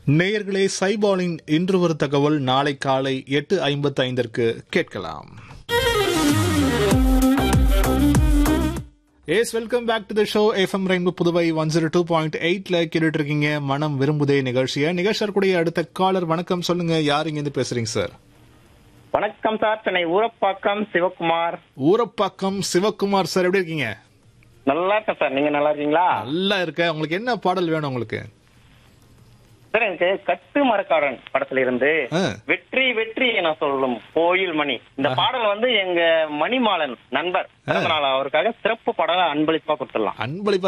நேயர்களே சைபாலின் இன்று ஒரு தகவல் நாளை காலை எட்டு ஐம்பத்தி ஐந்திற்கு கேட்கலாம் yes welcome back to the show F M Rainbow Puduvai one zero two point எயிட்ல கேட்டுட்டு இருக்கீங்க மனம் விரும்புதே நிகழ்ச்சியை நிகழ்ச்சியக்கூடிய அடுத்த காலர் வணக்கம் சொல்லுங்க யார் இங்க இருந்து பேசுறீங்க சார் வணக்கம் சார் சென்னை ஊரப்பாக்கம் சிவகுமார் ஊரப்பாக்கம் சிவகுமார் சார் எப்படி இருக்கீங்க நல்லா இருக்கேன் சார் நீங்க நல்லா இருக்கீங்களா நல்லா இருக்க உங்களுக்கு என்ன பாடல் வேணும் உங்களுக்கு சார் எனக்கு கட்டு மரக்காரன் படத்துல இருந்து ஆ. வெற்றி வெற்றி என சொல்லும் கோயில் மணி இந்த பாடல் வந்து எங்க மணிமாலன் நண்பர் பிறந்த நாள் அவருக்காக சிறப்பு பாடலை அன்பளிப்பா கொடுத்துடலாம் அன்பளிப்பா